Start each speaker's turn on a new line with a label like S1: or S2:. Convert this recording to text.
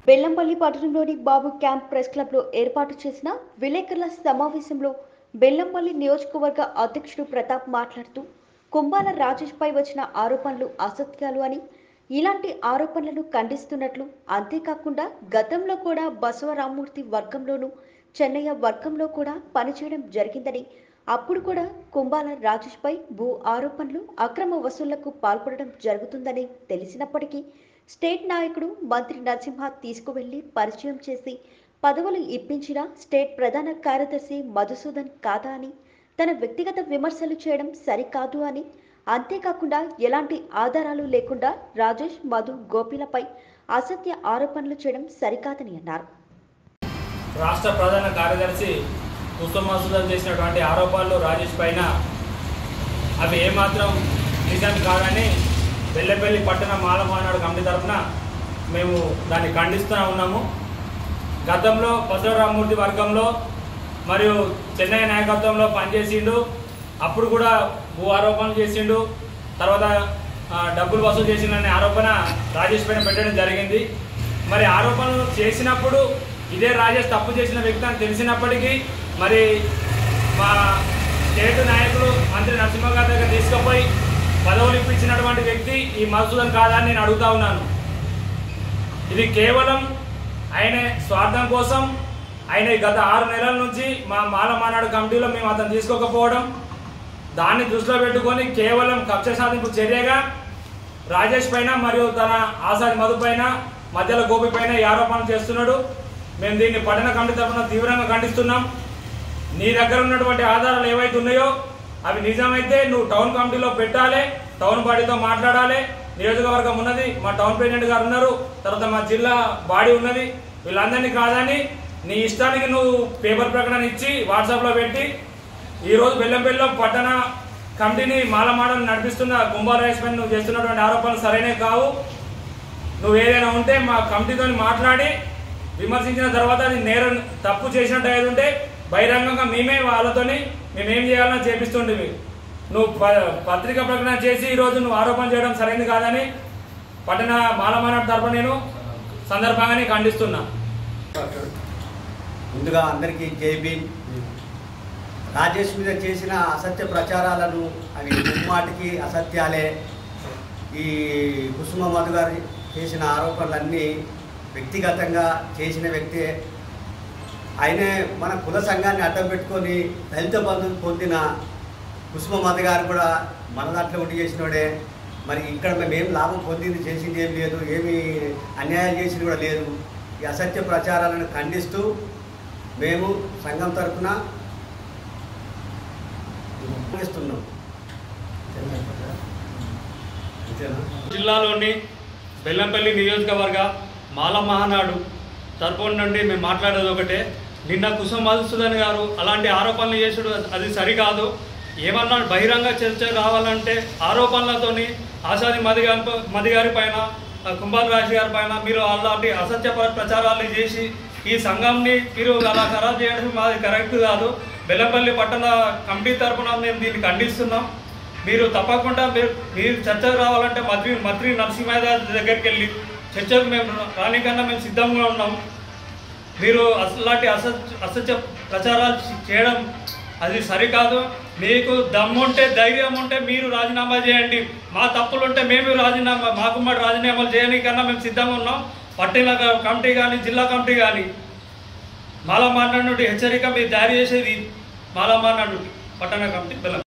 S1: బెల్లంపల్లి పట్టణంలోని బాబు camp press క్లబ్లో ఏర్పాటు చేసిన విలేకరుల సమావేశంలో బెల్లంపల్లి నియోజకవర్గ అధ్యక్షుడు ప్రతాప్ మాట్లాడుతూ కుంభాల రాజేష్పై వచ్చిన ఆరోపణలు అసత్యాలు అని ఇలాంటి ఆరోపణలను ఖండిస్తున్నట్లు అంతేకాకుండా గతంలో కూడా బసవరామూర్తి వర్గంలోనూ చెన్నయ్య వర్గంలో కూడా పనిచేయడం జరిగిందని అప్పుడు కూడా కుంభాల రాజేష్పై భూ ఆరోపణలు అక్రమ వసూళ్లకు పాల్పడడం జరుగుతుందని తెలిసినప్పటికీ స్టేట్ నాయకుడు మంత్రి నరసింహ తీసుకువెళ్లి పరిచయం చేసి పదవులు ఇప్పించిన స్టేట్ ప్రధాన కార్యదర్శి మధుసూదన్ కాదా అని తన వ్యక్తిగత విమర్శలు చేయడం సరికాదు అని అంతేకాకుండా ఎలాంటి ఆధారాలు లేకుండా రాజేష్ మధు గోపిలపై అసత్య ఆరోపణలు చేయడం సరికాదని అన్నారు
S2: రాష్ట్ర ప్రధాన కార్యదర్శి కుసుమసుదన్ చేసినటువంటి ఆరోపణలు రాజేష్ పైన అవి ఏమాత్రం నిజం కాదని వెల్లపల్లి పట్టణ మాలమానాడు కమిటీ తరఫున మేము దాన్ని ఖండిస్తూనే ఉన్నాము గతంలో బసవరామూర్తి వర్గంలో మరియు చెన్నై నాయకత్వంలో పనిచేసిండు అప్పుడు కూడా భూ ఆరోపణలు చేసిండు తర్వాత ఆ, డబ్బులు వసూలు చేసిండనే ఆరోపణ రాజేష్ పైన పెట్టడం జరిగింది మరి ఆరోపణలు చేసినప్పుడు ఇదే రాజేష్ తప్పు చేసిన వ్యక్తి అని తెలిసినప్పటికీ మరి మా స్టేట్ నాయకులు మంత్రి నరసింహ గారి దగ్గర తీసుకుపోయి పదవులు ఇప్పించినటువంటి వ్యక్తి ఈ మధుసూదన్ కాదా అని నేను అడుగుతా ఉన్నాను ఇది కేవలం ఆయన స్వార్థం కోసం ఆయన ఈ గత ఆరు నెలల నుంచి మా మాల మానాడు కమిటీలో మేము అతను తీసుకోకపోవడం దాన్ని దృష్టిలో పెట్టుకొని కేవలం కక్ష సాధింపు చర్యగా రాజేష్ పైన మరియు తన ఆసారి మధు పైన మధ్యలో గోపి పైన ఈ ఆరోపణలు చేస్తున్నాడు మేము దీన్ని పట్టణ కమిటీ తరఫున తీవ్రంగా ఖండిస్తున్నాం నీ దగ్గర ఉన్నటువంటి ఆధారాలు ఏవైతే ఉన్నాయో అవి నిజమైతే నువ్వు టౌన్ కమిటీలో పెట్టాలి టౌన్ బాడీతో మాట్లాడాలి నియోజకవర్గం ఉన్నది మా టౌన్ ప్రెసిడెంట్ గారు ఉన్నారు తర్వాత మా జిల్లా బాడీ ఉన్నది వీళ్ళందరినీ కాదని నీ ఇష్టానికి నువ్వు పేపర్ ప్రకటన ఇచ్చి వాట్సాప్లో పెట్టి ఈరోజు బెల్లంపల్లిలో పట్టణ కమిటీని మాలమాడలు నడిపిస్తున్న కుంభారాయేష్ పైన నువ్వు చేస్తున్నటువంటి ఆరోపణలు సరైనవి కావు నువ్వు ఏదైనా ఉంటే మా కమిటీతో మాట్లాడి విమర్శించిన తర్వాత అది నేరం తప్పు చేసినట్టు ఏది ఉంటే బహిరంగంగా మేమే వాళ్ళతోని మేమేం చేయాలని చేపిస్తుండేవి నువ్వు ప- పత్రికా ప్రకటన చేసి ఈరోజు నువ్వు ఆరోపణ చేయడం సరైనది కాదని పట్టణ మాలమాన తరపున నేను సందర్భంగానే ఖండిస్తున్నా
S3: ముందుగా అందరికీ జేబీ రాజేష్ మీద చేసిన అసత్య ప్రచారాలను అవి ముమ్మాటికి అసత్యాలే ఈ కుసుమ మధు గారు చేసిన ఆరోపణలన్నీ వ్యక్తిగతంగా చేసిన వ్యక్తే ఆయనే మన కుల సంఘాన్ని అడ్డం పెట్టుకొని దళిత బంధువు పొందిన కుసుమ మధు గారు కూడా మన దాంట్లో ఉండి చేసినోడే మరి ఇక్కడ మేము ఏం లాభం పొందింది చేసింది ఏం లేదు ఏమి అన్యాయం చేసింది కూడా లేదు ఈ అసత్య ప్రచారాలను ఖండిస్తూ మేము సంఘం తరఫున ఇస్తున్నాం అంతేనా
S4: జిల్లాలోని బెల్లంపల్లి నియోజకవర్గ మాల మహానాడు తరపున నుండి మేము మాట్లాడేది ఒకటే నిన్న కుసుమ మధుసూదన్ గారు అలాంటి ఆరోపణలు చేసుడు అది సరికాదు ఏమన్నా బహిరంగ చర్చ రావాలంటే ఆరోపణలతోని ఆశాది మది గారి మది గారి పైన ఆ, కుంభాల రాజు గారి పైన మీరు అలాంటి అసత్య ప్ర- ప్రచారాలు చేసి ఈ సంఘంని మీరు అలా ఖరాబ్ చేయడం మాది కరెక్ట్ కాదు బెల్లంపల్లి పట్టణ కమిటీ తరపున మేము దీన్ని ఖండిస్తున్నాం మీరు తప్పకుండా మీరు మీరు చర్చకు రావాలంటే మంత్రి మంత్రి నరసింహయ్య గారి దగ్గరికి వెళ్ళి చర్చకు మేము రానికన్నా మేము సిద్ధంగా ఉన్నాం మీరు అసలాంటి అసత్య అసత్య ప్రచారాలు చేయడం అది సరికాదు మీకు దమ్ముంటే ధైర్యం ఉంటే మీరు రాజీనామా చేయండి మా తప్పులుంటే మేము రాజీనామా మాకు మాట రాజీనామాలు చేయడానికన్నా మేము సిద్ధంగా ఉన్నాం పట్టణ కమిటీ కానీ జిల్లా కమిటీ కానీ మాలా మాట్లాడినట్టు హెచ్చరిక మీరు జారీ చేసేది మాలా మాట్లాడు పట్టణ కమిటీ పిల్లలు